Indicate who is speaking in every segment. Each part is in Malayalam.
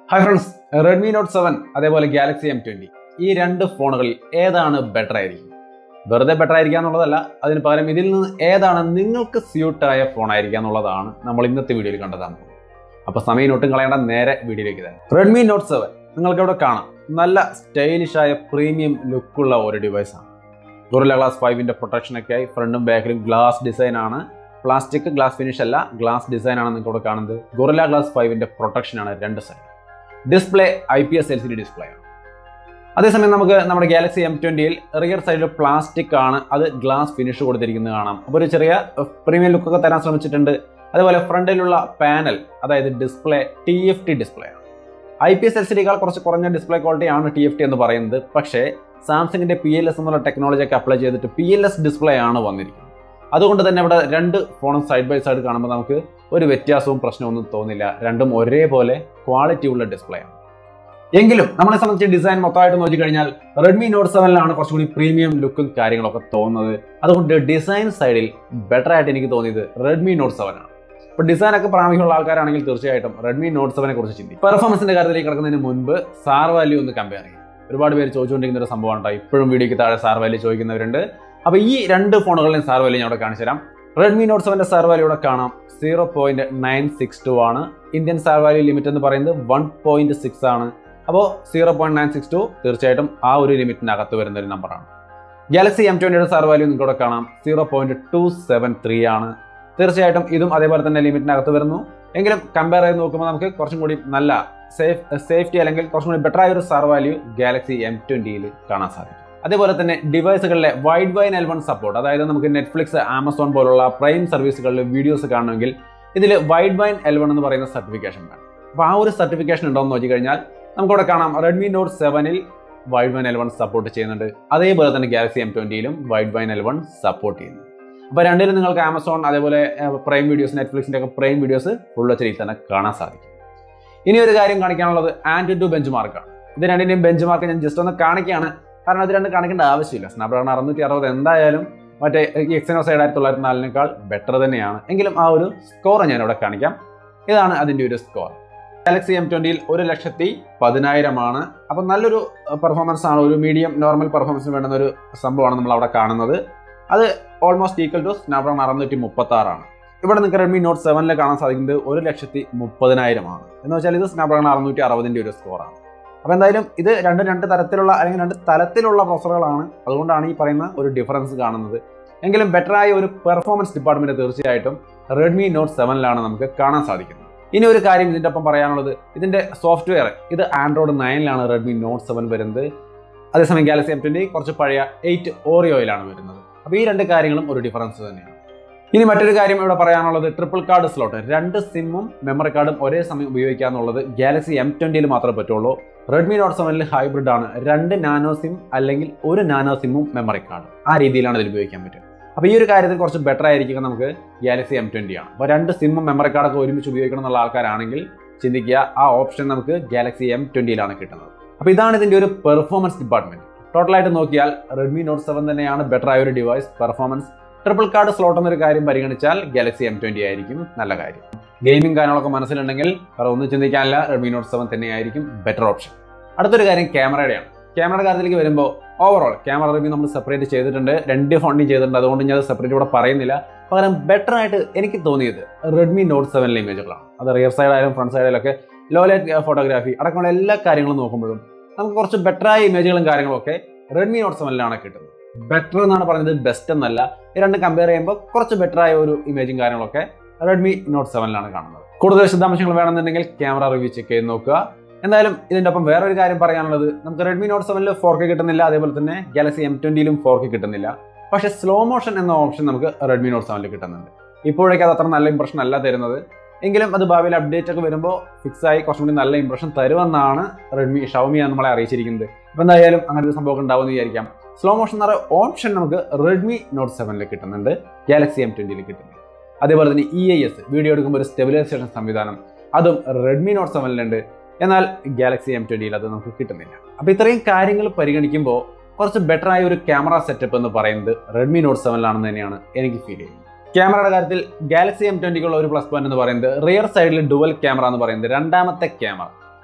Speaker 1: hi friends Redmi Note seven അതേപോലെ ഗാലക്സി എം ട്വന്റി ഈ രണ്ട് ഫോണുകളിൽ ഏതാണ് ബെറ്റർ ആയിരിക്കും വെറുതെ ബെറ്റർ ആയിരിക്കുക എന്നുള്ളതല്ല അതിന് പകരം ഇതിൽ നിന്ന് ഏതാണ് നിങ്ങൾക്ക് സ്യൂട്ടായ ഫോൺ ആയിരിക്കുക എന്നുള്ളതാണ് നമ്മൾ ഇന്നത്തെ വീഡിയോയിൽ കണ്ടതാണ് അപ്പോൾ സമയം ഒട്ടും കളയേണ്ട നേരെ വീഡിയോയിലേക്ക് തന്നെ റെഡ്മി നോട്ട് സെവൻ നിങ്ങൾക്ക് ഇവിടെ കാണാം നല്ല സ്റ്റൈലിഷ് ആയ പ്രീമിയം ലുക്കുള്ള ഒരു ഡിവൈസാണ് ഗൊറില്ല ഗ്ലാസ് ഫൈവിൻ്റെ പ്രൊട്ടക്ഷനൊക്കെ ആയി ഫ്രണ്ടും ബാക്കിലും ഗ്ലാസ് ഡിസൈൻ ആണ് പ്ലാസ്റ്റിക് ഗ്ലാസ് ഫിനിഷ് അല്ല ഗ്ലാസ് ഡിസൈൻ ആണ് നിങ്ങൾക്ക് ഇവിടെ കാണുന്നത് ഗൊറില്ല ഗ്ലാസ് ഫൈവിൻ്റെ പ്രൊട്ടക്ഷനാണ് രണ്ട് side display I P S L C D display ആണ് അതേസമയം നമുക്ക് നമ്മുടെ ഗാലക്സി എം ട്വൻറ്റിയിൽ റിയർ സൈഡിൽ പ്ലാസ്റ്റിക് ആണ് അത് ഗ്ലാസ് ഫിനിഷ് കൊടുത്തിരിക്കുന്നത് കാണാം അപ്പോൾ ഒരു ചെറിയ പ്രീമിയം ലുക്കൊക്കെ തരാൻ ശ്രമിച്ചിട്ടുണ്ട് അതുപോലെ ഫ്രണ്ടിലുള്ള പാനൽ അതായത് display T F T display ആണ് I P S L C ഡിക്കാൾ കുറച്ച് കുറഞ്ഞ ഡിസ്പ്ലേ ക്വാളിറ്റി ആണ് ടി എഫ് ടി എന്ന് പറയുന്നത് പക്ഷേ സാംസങ്ങിന്റെ പി എൽ എസ് എന്നുള്ള ടെക്നോളജി ഒക്കെ അപ്ലൈ ചെയ്തിട്ട് പി എൽ എസ് ഡിസ്പ്ലേ ആണ് വന്നിരിക്കുന്നത് അതുകൊണ്ട് തന്നെ ഇവിടെ രണ്ട് ഫോണും സൈഡ് ബൈ സൈഡ് കാണുമ്പോൾ നമുക്ക് ഒരു വ്യത്യാസവും പ്രശ്നമൊന്നും തോന്നില്ല രണ്ടും ഒരേപോലെ ക്വാളിറ്റി ഉള്ള ഡിസ്പ്ലേ ആണ് എങ്കിലും നമ്മളെ സംബന്ധിച്ച് ഡിസൈൻ മൊത്തമായിട്ട് നോക്കിക്കഴിഞ്ഞാൽ റെഡ്മി നോട്ട് സെവനിലാണ് കുറച്ചുകൂടി പ്രീമിയം ലുക്കും കാര്യങ്ങളൊക്കെ തോന്നുന്നത് അതുകൊണ്ട് ഡിസൈൻ സൈഡിൽ ബെറ്റർ ആയിട്ട് എനിക്ക് തോന്നിയത് റെഡ്മി നോട്ട് സെവൻ ആണ് ഇപ്പോൾ ഡിസൈൻ ഒക്കെ പ്രാമുഖ്യമുള്ള ആൾക്കാരാണെങ്കിൽ തീർച്ചയായിട്ടും റെഡ്മി നോട്ട് സെവനെ കുറിച്ച് ചിന്തിക്കും പെർഫോമൻസിന്റെ കാര്യത്തിലേക്ക് കിടക്കുന്നതിന് മുൻപ് സാർ വാല്യൂ ഒന്ന് കമ്പയർ ചെയ്യും ഒരുപാട് പേര് ചോദിച്ചുകൊണ്ടിരിക്കുന്ന ഒരു സംഭവമാണ് കേട്ടോ ഇപ്പോഴും വീഡിയോയ്ക്ക് താഴെ സാർ വാല്യൂ ചോദിക്കുന്നവരുണ്ട് അപ്പോൾ ഈ രണ്ട് ഫോണുകളിലെയും സാർ വാല്യൂ ഞാൻ ഇവിടെ കാണിച്ചു തരാം റെഡ്മി നോട്ട് സെവൻ്റെ സാർ വാല്യൂ ഇവിടെ കാണാം zero point nine six two ആണ് ഇന്ത്യൻ സാർ വാല്യൂ ലിമിറ്റ് എന്ന് പറയുന്നത് വൺ പോയിന്റ് സിക്സ് ആണ് അപ്പോൾ zero point nine six two തീർച്ചയായിട്ടും ആ ഒരു ലിമിറ്റിനകത്ത് വരുന്ന ഒരു നമ്പറാണ് ഗാലക്സി എം ട്വൻറ്റിയുടെ സാർ വാല്യൂ നിങ്ങൾക്ക് ഇവിടെ കാണാം zero point two seven three ആണ് തീർച്ചയായിട്ടും ഇതും അതേപോലെ തന്നെ ലിമിറ്റിനകത്ത് വരുന്നു എങ്കിലും കമ്പയർ ചെയ്ത് നോക്കുമ്പോൾ നമുക്ക് കുറച്ചും കൂടി നല്ല സേഫ് സേഫ്റ്റി അല്ലെങ്കിൽ കുറച്ചും കൂടി ബെറ്റർ ആയ ഒരു സാർ വാല്യൂ ഗാലക്സി എം ട്വൻറ്റിയിൽ കാണാൻ സാധിക്കും അതേപോലെ തന്നെ ഡിവൈസുകളിലെ Widevine L one support അതായത് നമുക്ക് നെറ്റ്ഫ്ലിക്സ് ആമസോൺ പോലുള്ള പ്രൈം സർവീസുകളിൽ വീഡിയോസ് കാണണമെങ്കിൽ ഇതിൽ വൈഡ് വൈൻ എൽ വൺ എന്ന് പറയുന്ന സർട്ടിഫിക്കേഷൻ വേണം അപ്പോൾ ആ ഒരു സർട്ടിഫിക്കേഷൻ ഉണ്ടോ എന്ന് നോക്കിക്കഴിഞ്ഞാൽ നമുക്കിവിടെ കാണാം റെഡ്മി നോട്ട് സെവനിൽ Widevine L one support ചെയ്യുന്നുണ്ട് അതേപോലെ തന്നെ ഗാലക്സി എം ട്വൻറ്റിയിലും Widevine L one support ചെയ്യുന്നു അപ്പോൾ രണ്ടിലും നിങ്ങൾക്ക് ആമസോൺ അതേപോലെ പ്രൈം വീഡിയോസ് നെറ്റ്ഫ്ലിക്സിൻ്റെ ഒക്കെ പ്രൈം വീഡിയോസ് ഫുൾ എച്ച് തന്നെ കാണാൻ സാധിക്കും ഇനി ഒരു കാര്യം കാണിക്കാനുള്ളത് ആൻഡ് ടു ബെഞ്ച് മാർക്കാണ് ഇത് രണ്ടിൻ്റെയും ബെഞ്ച് മാർക്ക് ഞാൻ ജസ്റ്റ് ഒന്ന് കാണിക്കുകയാണ് കാരണം ഇത് രണ്ട് കാണിക്കേണ്ട ആവശ്യമില്ല സ്നാപ്ഡ്രാഗൺ അറുന്നൂറ്റി അറുപത് എന്തായാലും മറ്റേ ഈ എക്സിനോ സൈഡ് ആയിരത്തി തൊള്ളായിരത്തി നാലിനേക്കാൾ ബെറ്റർ തന്നെയാണ് എങ്കിലും ആ ഒരു സ്കോർ ഞാൻ ഇവിടെ കാണിക്കാം ഇതാണ് അതിൻ്റെ ഒരു സ്കോർ ഗാലക്സി എം ട്വൻറ്റിയിൽ ഒരു ലക്ഷത്തി പതിനായിരമാണ് അപ്പം നല്ലൊരു പെർഫോമൻസ് ആണ് ഒരു മീഡിയം നോർമൽ പെർഫോമൻസിന് വേണ്ടുന്ന ഒരു സംഭവമാണ് നമ്മൾ അവിടെ കാണുന്നത് അത് ഓൾമോസ്റ്റ് ഈക്വൽ ടു സ്നാപ്ഡ്രാഗൺ അറുന്നൂറ്റി മുപ്പത്തി ആറാണ് ഇവിടെ നിങ്ങൾക്ക് റെഡ്മി നോട്ട് സെവനിൽ കാണാൻ സാധിക്കുന്നത് ഒരു ലക്ഷത്തി മുപ്പതിനായിരമാണ് എന്ന് വെച്ചാൽ ഇത് സ്നാപ്ഡ്രാഗൺ അറുന്നൂറ്റി അറുപതിൻ്റെ ഒരു സ്കോറാണ് അപ്പോൾ എന്തായാലും ഇത് രണ്ടും രണ്ട് തരത്തിലുള്ള അല്ലെങ്കിൽ രണ്ട് തലത്തിലുള്ള പ്രൊസറുകളാണ് അതുകൊണ്ടാണ് ഈ പറയുന്ന ഒരു ഡിഫറൻസ് കാണുന്നത് എങ്കിലും ബെറ്ററായ ഒരു പെർഫോമൻസ് ഡിപ്പാർട്ട്മെന്റ് തീർച്ചയായിട്ടും റെഡ്മി നോട്ട് സെവനിലാണ് നമുക്ക് കാണാൻ സാധിക്കുന്നത് ഇനി ഒരു കാര്യം ഇതിൻ്റെ ഒപ്പം പറയാനുള്ളത് ഇതിൻ്റെ സോഫ്റ്റ്വെയർ ഇത് ആൻഡ്രോയിഡ് നയനിലാണ് റെഡ്മി നോട്ട് സെവൻ വരുന്നത് അതേസമയം ഗാലക്സി എം ട്വൻറ്റി കുറച്ച് പഴയ എയ്റ്റ് ഓറിയോയിലാണ് വരുന്നത് അപ്പോൾ ഈ രണ്ട് കാര്യങ്ങളും ഒരു ഡിഫറൻസ് തന്നെയാണ് ഇനി മറ്റൊരു കാര്യം ഇവിടെ പറയാനുള്ളത് ട്രിപ്പിൾ കാർഡ് സ്ലോട്ട് രണ്ട് സിമ്മും മെമ്മറി കാർഡും ഒരേ സമയം ഉപയോഗിക്കുക എന്നുള്ളത് ഗാലക്സി എം ട്വൻറ്റിയിൽ മാത്രമേ പറ്റുള്ളൂ റെഡ്മി നോട്ട് സെവനിൽ ഹൈബ്രിഡ് ആണ് രണ്ട് നാനോ സിം അല്ലെങ്കിൽ ഒരു നാനോ സിമ്മും മെമ്മറി കാർഡ് ആ രീതിയിലാണ് ഇതിൽ ഉപയോഗിക്കാൻ പറ്റുക അപ്പോൾ ഈ ഒരു കാര്യത്തിൽ കുറച്ച് ബെറ്റർ ആയിരിക്കും നമുക്ക് ഗാലക്സി എം ട്വൻറ്റി ആണ് അപ്പോൾ രണ്ട് സിമ്മും മെമ്മറി കാർഡൊക്കെ ഒരുമിച്ച് ഉപയോഗിക്കണം എന്നുള്ള ആൾക്കാരാണെങ്കിൽ ചിന്തിക്കുക ആ ഓപ്ഷൻ നമുക്ക് ഗാലക്സി എം ട്വൻറ്റിയിലാണ് കിട്ടുന്നത് അപ്പോൾ ഇതാണ് ഇതിൻ്റെ ഒരു പെർഫോമൻസ് ഡിപ്പാർട്ട്മെന്റ് ടോട്ടലായിട്ട് നോക്കിയാൽ റെഡ്മി നോട്ട് സെവൻ തന്നെയാണ് ബെറ്റർ ആയ ഒരു device performance triple card slot എന്നൊരു കാര്യം പരിഗണിച്ചാൽ ഗാലക്സി എം ട്വൻറ്റി ആയിരിക്കും നല്ല കാര്യം ഗെയിമിംഗ് കാര്യങ്ങളൊക്കെ മനസ്സിലുണ്ടെങ്കിൽ വേറെ ഒന്നും ചിന്തിക്കാനില്ല റെഡ്മി നോട്ട് സെവൻ തന്നെയായിരിക്കും ബെറ്റർ ഓപ്ഷൻ അടുത്തൊരു കാര്യം ക്യാമറയുടെയാണ് ക്യാമറയുടെ കാര്യത്തിലേക്ക് വരുമ്പോൾ ഓവറോൾ ക്യാമറ റിവ്യൂ നമ്മൾ സെപ്പറേറ്റ് ചെയ്തിട്ടുണ്ട് രണ്ട് ഫോണിനും ചെയ്തിട്ടുണ്ട് അതുകൊണ്ട് ഞാൻ അത് സെപ്പറേറ്റ് ഇവിടെ പറയുന്നില്ല പകരം ബെറ്റർ ആയിട്ട് എനിക്ക് തോന്നിയത് റെഡ്മി നോട്ട് സെവനിലെ ഇമേജുകളാണ് അത് റിയർ സൈഡ് ആയാലും ഫ്രണ്ട് സൈഡിലൊക്കെ ലോ ലൈറ്റ് ഫോട്ടോഗ്രാഫി അടക്കമുള്ള എല്ലാ കാര്യങ്ങളും നോക്കുമ്പോഴും നമുക്ക് കുറച്ച് ബെറ്ററായ ഇമേജുകളും കാര്യങ്ങളൊക്കെ റെഡ്മി നോട്ട് സെവനിലാണ് കിട്ടുന്നത് ബെറ്റർ എന്നാണ് പറഞ്ഞത് ബെസ്റ്റ് എന്നല്ല ഈ രണ്ട് കമ്പയർ ചെയ്യുമ്പോൾ കുറച്ച് ബെറ്റർ ആയ ഒരു ഇമേജും കാര്യങ്ങളൊക്കെ റെഡ്മി നോട്ട് സെവനിലാണ് കാണുന്നത് കൂടുതൽ വിശദാംശങ്ങൾ വേണമെന്നുണ്ടെങ്കിൽ ക്യാമറ റിവ്യൂ ചെക്ക് ചെയ്ത് നോക്കുക എന്തായാലും ഇതിൻ്റെ ഒപ്പം വേറൊരു കാര്യം പറയാനുള്ളത് നമുക്ക് റെഡ്മി നോട്ട് സെവനിൽ ഫോർ കെ കിട്ടുന്നില്ല അതേപോലെ തന്നെ ഗാലക്സി എം ട്വൻറ്റിയിലും ഫോർ കെ കിട്ടുന്നില്ല പക്ഷേ സ്ലോ മോഷൻ എന്ന ഓപ്ഷൻ നമുക്ക് റെഡ്മി നോട്ട് സെവനിൽ കിട്ടുന്നുണ്ട് ഇപ്പോഴേക്ക് അത് അത്ര നല്ല ഇമ്പ്രഷൻ അല്ല തരുന്നത് എങ്കിലും അത് ഭാവിയിൽ അപ്ഡേറ്റ് ഒക്കെ വരുമ്പോൾ ഫിക്സ് ആയി കുറച്ചും കൂടി നല്ല ഇമ്പ്രഷൻ തരുമെന്നാണ് റെഡ്മി ഷവമിയാണ് നമ്മളെ അറിയിച്ചിരിക്കുന്നത് അപ്പോൾ എന്തായാലും അങ്ങനെ ഒരു സംഭവം ഉണ്ടാവുമെന്ന് വിചാരിക്കാം സ്ലോ മോഷൻ എന്ന് പറയുന്ന ഓപ്ഷൻ നമുക്ക് റെഡ്മി നോട്ട് സെവനിൽ കിട്ടുന്നുണ്ട് ഗാലക്സി എം ട്വൻറ്റിയിൽ കിട്ടുന്നുണ്ട് അതേപോലെ തന്നെ ഇ ഐ എസ് വീഡിയോ എടുക്കുമ്പോൾ ഒരു സ്റ്റെബിലൈസേഷൻ സംവിധാനം അതും റെഡ്മി നോട്ട് സെവനിലുണ്ട് എന്നാൽ ഗാലക്സി എം ട്വൻറ്റിയിൽ അത് നമുക്ക് കിട്ടുന്നില്ല അപ്പോൾ ഇത്രയും കാര്യങ്ങൾ പരിഗണിക്കുമ്പോൾ കുറച്ച് ബെറ്റർ ആയ ഒരു ക്യാമറ സെറ്റപ്പ് എന്ന് പറയുന്നത് റെഡ്മി നോട്ട് സെവനിലാണെന്ന് തന്നെയാണ് എനിക്ക് ഫീൽ ചെയ്യുന്നത് ക്യാമറയുടെ കാര്യത്തിൽ ഗാലക്സി എം ട്വൻറ്റിക്കുള്ള ഒരു പ്ലസ് പോയിന്റ് എന്ന് പറയുന്നത് റിയർ സൈഡിൽ ഡുവൽ ക്യാമറ എന്ന് പറയുന്നത് രണ്ടാമത്തെ ക്യാമറ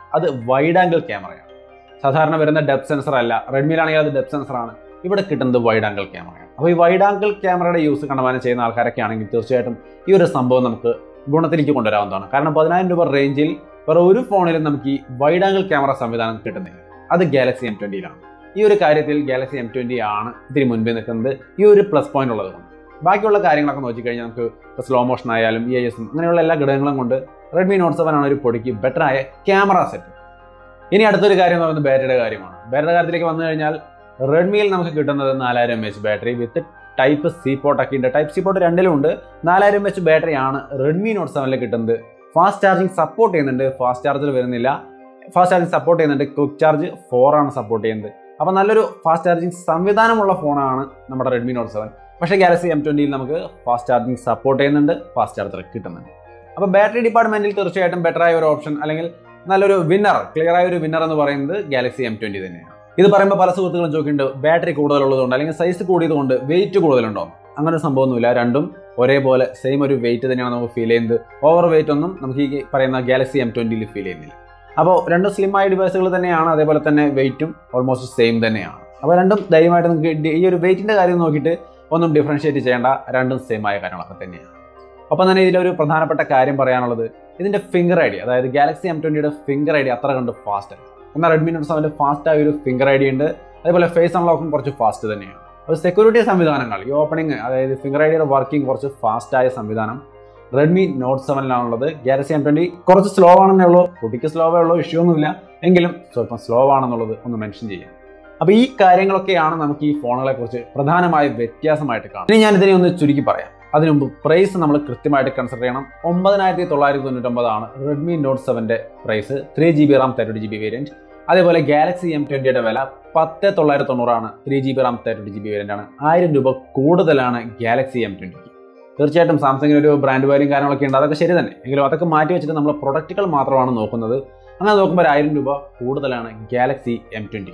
Speaker 1: അത് വൈഡ് ആംഗിൾ ക്യാമറയാണ് സാധാരണ വരുന്ന ഡെപ്ത് സെൻസർ അല്ല റെഡ്മിയിലാണെങ്കിൽ അത് ഡെപ്ത് സെൻസർ ആണ് ഇവിടെ കിട്ടുന്നത് വൈഡ് ആംഗിൾ ക്യാമറയാണ് അപ്പോൾ ഈ വൈഡ് ആംഗിൾ ക്യാമറയുടെ യൂസ് കണ്ടമാനം ചെയ്യുന്ന ആൾക്കാരൊക്കെ ആണെങ്കിൽ തീർച്ചയായിട്ടും ഈ ഒരു സംഭവം നമുക്ക് ഗുണത്തിലേക്ക് കൊണ്ടുവരാവുന്നതാണ് കാരണം പതിനായിരം രൂപ റേഞ്ചിൽ വേറെ ഒരു ഫോണിലും നമുക്ക് ഈ വൈഡ് ആംഗിൾ ക്യാമറ സംവിധാനം കിട്ടുന്നില്ല അത് ഗാലക്സി എം ട്വൻറ്റിയിലാണ് ഈ ഒരു കാര്യത്തിൽ ഗാലക്സി എം ട്വൻറ്റി ആണ് ഇതിന് മുൻപിൽ നിൽക്കുന്നത് ഈ ഒരു പ്ലസ് പോയിന്റ് ഉള്ളത് കൊണ്ട് ബാക്കിയുള്ള കാര്യങ്ങളൊക്കെ നോക്കിക്കഴിഞ്ഞാൽ നമുക്ക് സ്ലോ മോഷൻ ആയാലും ഇ ഐ എസും അങ്ങനെയുള്ള എല്ലാ ഘടകങ്ങളും കൊണ്ട് റെഡ്മി നോട്ട് സെവൻ ആണ് ഒരു പൊടിക്ക് ബെറ്റർ ആയ ക്യാമറ സെറ്റ് ഇനി അടുത്തൊരു കാര്യം എന്ന് പറയുന്നത് ബാറ്ററിയുടെ കാര്യമാണ് ബാറ്ററിയുടെ കാര്യത്തിലേക്ക് വന്നു കഴിഞ്ഞാൽ റെഡ്മിയിൽ നമുക്ക് കിട്ടുന്നത് നാലായിരം M H battery with type C port ഒക്കെ ഉണ്ട് ടൈപ്പ് സി പോർട്ട് രണ്ടിലും ഉണ്ട് നാലായിരം എം എച്ച് ബാറ്ററിയാണ് റെഡ്മി നോട്ട് സെവനിൽ കിട്ടുന്നത് ഫാസ്റ്റ് ചാർജിങ് സപ്പോർട്ട് ചെയ്യുന്നുണ്ട് ഫാസ്റ്റ് ചാർജിൽ വരുന്നില്ല ഫാസ്റ്റ് ചാർജിങ് സപ്പോർട്ട് ചെയ്യുന്നുണ്ട് ക്വിക്ക് ചാർജ് ഫോർ ആണ് സപ്പോർട്ട് ചെയ്യുന്നത് അപ്പോൾ നല്ലൊരു ഫാസ്റ്റ് ചാർജിങ് സംവിധാനമുള്ള ഫോണാണ് നമ്മുടെ റെഡ്മി നോട്ട് സെവൻ പക്ഷേ ഗാലക്സി എം ട്വൻറ്റിയിൽ നമുക്ക് ഫാസ്റ്റ് ചാർജിങ് സപ്പോർട്ട് ചെയ്യുന്നുണ്ട് ഫാസ്റ്റ് ചാർജർ കിട്ടുന്നുണ്ട് അപ്പോൾ ബാറ്ററി ഡിപ്പാർട്ട്മെന്റിൽ തീർച്ചയായിട്ടും ബെറ്റർ ആയ ഒരു ഓപ്ഷൻ അല്ലെങ്കിൽ നല്ലൊരു വിന്നർ ക്ലിയർ ആയ ഒരു വിന്നർ എന്ന് പറയുന്നത് ഗാലക്സി എം ട്വൻറ്റി തന്നെയാണ് ഇത് പറയുമ്പോൾ പല സുഹൃത്തുക്കളും ചോദിക്കുന്നുണ്ട് ബാറ്ററി കൂടുതലുള്ളതുകൊണ്ട് അല്ലെങ്കിൽ സൈസ് കൂടിയതുകൊണ്ട് വെയിറ്റ് കൂടുതലുണ്ടോ അങ്ങനെ ഒരു സംഭവമൊന്നുമില്ല രണ്ടും ഒരേപോലെ സെയിം ഒരു വെയിറ്റ് തന്നെയാണ് നമുക്ക് ഫീൽ ചെയ്യുന്നത് ഓവർ വെയിറ്റ് ഒന്നും നമുക്ക് ഈ പറയുന്ന ഗാലക്സി എം ട്വൻറ്റിയിൽ ഫീൽ ചെയ്യുന്നില്ല അപ്പോൾ രണ്ടും സ്ലിം ആയ ഡിവൈസുകൾ തന്നെയാണ് അതേപോലെ തന്നെ വെയിറ്റും ഓൾമോസ്റ്റ് സെയിം തന്നെയാണ് അപ്പോൾ രണ്ടും ധൈര്യമായിട്ട് നിങ്ങൾക്ക് ഡി- ഈ ഒരു വെയിറ്റിൻ്റെ കാര്യം നോക്കിയിട്ട് ഒന്നും ഡിഫറൻഷിയേറ്റ് ചെയ്യേണ്ട രണ്ടും സെയിം ആയ കാര്യങ്ങളൊക്കെ തന്നെയാണ് ഒപ്പം തന്നെ ഇതിലൊരു പ്രധാനപ്പെട്ട കാര്യം പറയാനുള്ളത് ഇതിൻ്റെ ഫിംഗർ ഐ ഡി അതായത് ഗാലക്സി എം ട്വൻറ്റിയുടെ ഫിംഗർ ഐ ഡി അത്ര കണ്ട് ഫാസ്റ്റ് അല്ല എന്നാൽ റെഡ്മി നോട്ട് സെവൻ്റെ ഫാസ്റ്റ് ആയ ഒരു ഫിംഗർ ഐ ഡി ഉണ്ട് അതേപോലെ ഫേസ് അൺലോക്കും കുറച്ച് ഫാസ്റ്റ് തന്നെയാണ് അപ്പോൾ സെക്യൂരിറ്റി സംവിധാനങ്ങൾ ഈ ഓപ്പണിംഗ് അതായത് ഫിംഗർ ഐ ഡിയുടെ വർക്കിംഗ് കുറച്ച് ഫാസ്റ്റ് ആയ സംവിധാനം റെഡ്മി നോട്ട് സെവനിലാണുള്ളത് ഗാലക്സി എം ട്വൻറ്റി കുറച്ച് സ്ലോ ആണെന്നേ ഉള്ളൂ കുട്ടിക്ക് സ്ലോവേ ഉള്ളൂ ഇഷ്യൂ ഒന്നുമില്ല എങ്കിലും സ്വല്പം സ്ലോ ആണെന്നുള്ളത് ഒന്ന് മെൻഷൻ ചെയ്യാം അപ്പോൾ ഈ കാര്യങ്ങളൊക്കെയാണ് നമുക്ക് ഈ ഫോണുകളെ കുറിച്ച് പ്രധാനമായ വ്യത്യാസമായിട്ട് കാണുന്നത് ഇനി ഞാൻ ഇതിനെ ഒന്ന് ചുരുക്കി പറയാം അതിനു മുമ്പ് പ്രൈസ് നമ്മൾ കൃത്യമായിട്ട് കൺസിഡർ ചെയ്യണം ഒമ്പതിനായിരത്തി തൊള്ളായിരത്തി തൊണ്ണൂറ്റൊമ്പതാണ് റെഡ്മി നോട്ട് സെവൻ്റെ price three G B RAM thirty G B variant അതേപോലെ ഗാലക്സി എം ട്വൻറ്റിയുടെ വില പത്ത് തൊള്ളായിരത്തി തൊണ്ണൂറാണ് three G B RAM thirty G B variant ആണ് ആയിരം രൂപ കൂടുതലാണ് ഗാലക്സി എം ട്വൻറ്റിക്ക് തീർച്ചയായിട്ടും സാംസങ്ങിന് ഒരു ബ്രാൻഡ് വാല്യൂം കാര്യങ്ങളൊക്കെ ഉണ്ട് അതൊക്കെ ശരി തന്നെ എങ്കിലും അതൊക്കെ മാറ്റി വെച്ചിട്ട് നമ്മൾ പ്രൊഡക്റ്റുകൾ മാത്രമാണ് നോക്കുന്നത് അങ്ങനെ നോക്കുമ്പോൾ ഒരു ആയിരം രൂപ കൂടുതലാണ് ഗാലക്സി എം ട്വൻറ്റി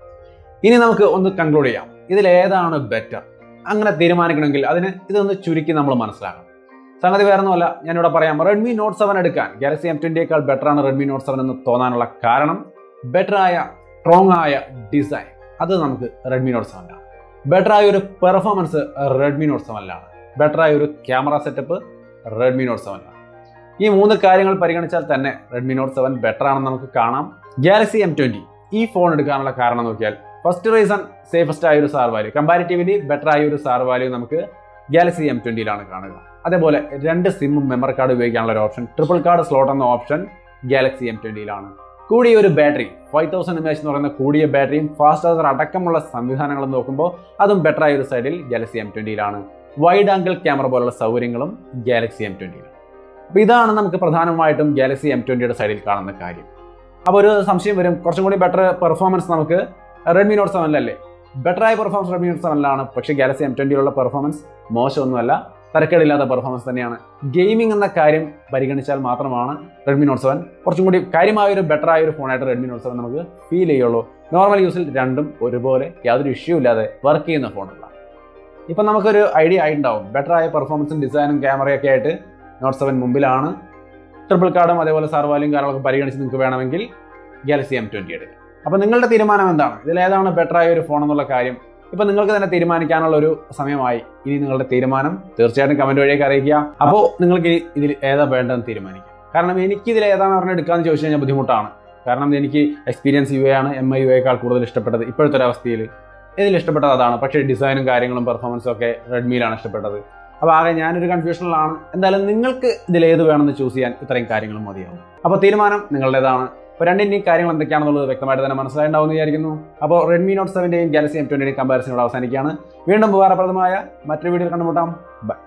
Speaker 1: ഇനി നമുക്ക് ഒന്ന് കൺക്ലൂഡ് ചെയ്യാം ഇതിൽ ഏതാണ് ബെറ്റർ അങ്ങനെ തീരുമാനിക്കണമെങ്കിൽ അതിന് ഇതൊന്ന് ചുരുക്കി നമ്മൾ മനസ്സിലാക്കണം സംഗതി വേറെ ഒന്നുമല്ല ഞാനിവിടെ പറയാം റെഡ്മി നോട്ട് സെവൻ എടുക്കാൻ ഗാലക്സി എം ട്വൻറ്റിയേക്കാൾ ബെറ്റർ ആണ് റെഡ്മി നോട്ട് സെവൻ എന്ന് തോന്നാനുള്ള കാരണം ബെറ്റർ ആയ സ്ട്രോങ് ആയ ഡിസൈൻ അത് നമുക്ക് റെഡ്മി നോട്ട് സെവനിലാണ് ബെറ്റർ ആയ ഒരു പെർഫോമൻസ് റെഡ്മി നോട്ട് സെവനിലാണ് ബെറ്റർ ആയ ഒരു ക്യാമറ സെറ്റപ്പ് റെഡ്മി നോട്ട് സെവനിലാണ് ഈ മൂന്ന് കാര്യങ്ങൾ പരിഗണിച്ചാൽ തന്നെ റെഡ്മി നോട്ട് സെവൻ ബെറ്റർ ആണെന്ന് നമുക്ക് കാണാം ഗാലക്സി എം ട്വൻറ്റി ഈ ഫോൺ എടുക്കാനുള്ള കാരണം നോക്കിയാൽ ഫസ്റ്റ് റീസൺ സേഫസ്റ്റ് ആയ ഒരു സാർ വാല്യൂ കമ്പാരിറ്റീവ്ലി ബെറ്റർ ആയ ഒരു സാർ വാല്യൂ നമുക്ക് ഗാലക്സി എം ട്വൻറ്റിയിലാണ് കാണുക അതേപോലെ രണ്ട് സിമ്മും മെമ്മറി കാർഡ് ഉപയോഗിക്കാനുള്ള ഒരു ഓപ്ഷൻ ട്രിപ്പിൾ കാർഡ് സ്ലോട്ട് എന്ന ഓപ്ഷൻ ഗാലക്സി എം ട്വൻറ്റിയിലാണ് കൂടിയ ഒരു battery five thousand M H എന്ന് പറയുന്ന കൂടിയ ബാറ്ററിയും ഫാസ്റ്റ് ചാർജർ അടക്കമുള്ള സംവിധാനങ്ങളും നോക്കുമ്പോൾ അതും ബെറ്റർ ആയ ഒരു സൈഡിൽ ഗാലക്സി എം ട്വൻറ്റിയിലാണ് വൈഡ് ആംഗിൾ ക്യാമറ പോലുള്ള സൗകര്യങ്ങളും ഗാലക്സി എം ട്വൻറ്റിയിലാണ് അപ്പോൾ ഇതാണ് നമുക്ക് പ്രധാനമായിട്ടും ഗാലക്സി എം ട്വൻറ്റിയുടെ സൈഡിൽ കാണുന്ന കാര്യം അപ്പോൾ ഒരു സംശയം വരും കുറച്ചും കൂടി ബെറ്റർ പെർഫോമൻസ് നമുക്ക് റെഡ്മി നോട്ട് സെവനിലല്ലേ ബെറ്റർ ആയ പെർഫോമൻസ് റെഡ്മി നോട്ട് സെവനിലാണ് പക്ഷേ ഗാലക്സി എം ട്വൻറ്റിയിലുള്ള പെർഫോമൻസ് മോശമൊന്നുമല്ല തരക്കേടില്ലാത്ത പെർഫോമൻസ് തന്നെയാണ് ഗെയിമിംഗ് എന്ന കാര്യം പരിഗണിച്ചാൽ മാത്രമാണ് റെഡ്മി നോട്ട് സെവൻ കുറച്ചും കൂടി കാര്യമായ ഒരു ബെറ്റർ ആയ ഒരു ഫോണായിട്ട് റെഡ്മി നോട്ട് സെവൻ നമുക്ക് ഫീൽ ചെയ്യുള്ളൂ നോർമൽ യൂസിൽ രണ്ടും ഒരുപോലെ യാതൊരു ഇഷ്യൂ ഇല്ലാതെ വർക്ക് ചെയ്യുന്ന ഫോണുകളാണ് ഇപ്പം നമുക്കൊരു ഐഡിയ ആയിട്ടുണ്ടാവും ബെറ്റർ ആയ പെർഫോമൻസും ഡിസൈനും ക്യാമറയൊക്കെ ആയിട്ട് നോട്ട് സെവൻ മുമ്പിലാണ് ട്രിപ്പിൾ കാർഡും അതേപോലെ സർവാലും കാര്യങ്ങളൊക്കെ പരിഗണിച്ച് നിങ്ങൾക്ക് വേണമെങ്കിൽ ഗാലക്സി എം ട്വൻറ്റി എടുക്കാം അപ്പോൾ നിങ്ങളുടെ തീരുമാനം എന്താണ് ഇതിൽ ഏതാണ് ബെറ്റർ ആയ ഒരു ഫോൺ എന്നുള്ള കാര്യം ഇപ്പം നിങ്ങൾക്ക് തന്നെ തീരുമാനിക്കാനുള്ള ഒരു സമയമായി ഇനി നിങ്ങളുടെ തീരുമാനം തീർച്ചയായിട്ടും കമൻറ്റ് വഴിയൊക്കെ അറിയിക്കുക അപ്പോൾ നിങ്ങൾക്ക് ഇനി ഇതിൽ ഏതാ വേണ്ടതെന്ന് തീരുമാനിക്കാം കാരണം എനിക്ക് ഇതിൽ ഏതാണ് പറഞ്ഞ് എടുക്കാമെന്ന് ചോദിച്ചു കഴിഞ്ഞാൽ ബുദ്ധിമുട്ടാണ് കാരണം എനിക്ക് എക്സ്പീരിയൻസ് യു എ ആണ് എം ഐ യു എക്കാൾ കൂടുതൽ ഇഷ്ടപ്പെട്ടത് ഇപ്പോഴത്തെ ഒരു അവസ്ഥയിൽ ഇതിൽ ഇഷ്ടപ്പെട്ടത് അതാണ് പക്ഷേ ഡിസൈനും കാര്യങ്ങളും പെർഫോമൻസും ഒക്കെ റെഡ്മിയിലാണ് ഇഷ്ടപ്പെട്ടത് അപ്പോൾ ആകെ ഞാനൊരു കൺഫ്യൂഷനിലാണ് എന്തായാലും നിങ്ങൾക്ക് ഇതിൽ ഏത് വേണമെന്ന് ചൂസ് ചെയ്യാൻ ഇത്രയും കാര്യങ്ങളും മതിയാവും അപ്പോൾ തീരുമാനം നിങ്ങളുടേതാണ് അപ്പോൾ രണ്ടിൻ്റെയും കാര്യങ്ങൾ എന്തൊക്കെയാണെന്നുള്ളത് വ്യക്തമായിട്ട് തന്നെ മനസ്സിലായിട്ടുണ്ടാവും എന്ന് വിചാരിക്കുന്നു അപ്പോൾ റെഡ്മി നോട്ട് സെവൻ്റെയും ഗാലക്സി എം ട്വൻറ്റിയുടെയും കമ്പാരിസനോട് അവസാനിക്കുകയാണ് വീണ്ടും ഉപകാരപ്രദമായ മറ്റൊരു വീഡിയോ കണ്ടുമുട്ടാം ബൈ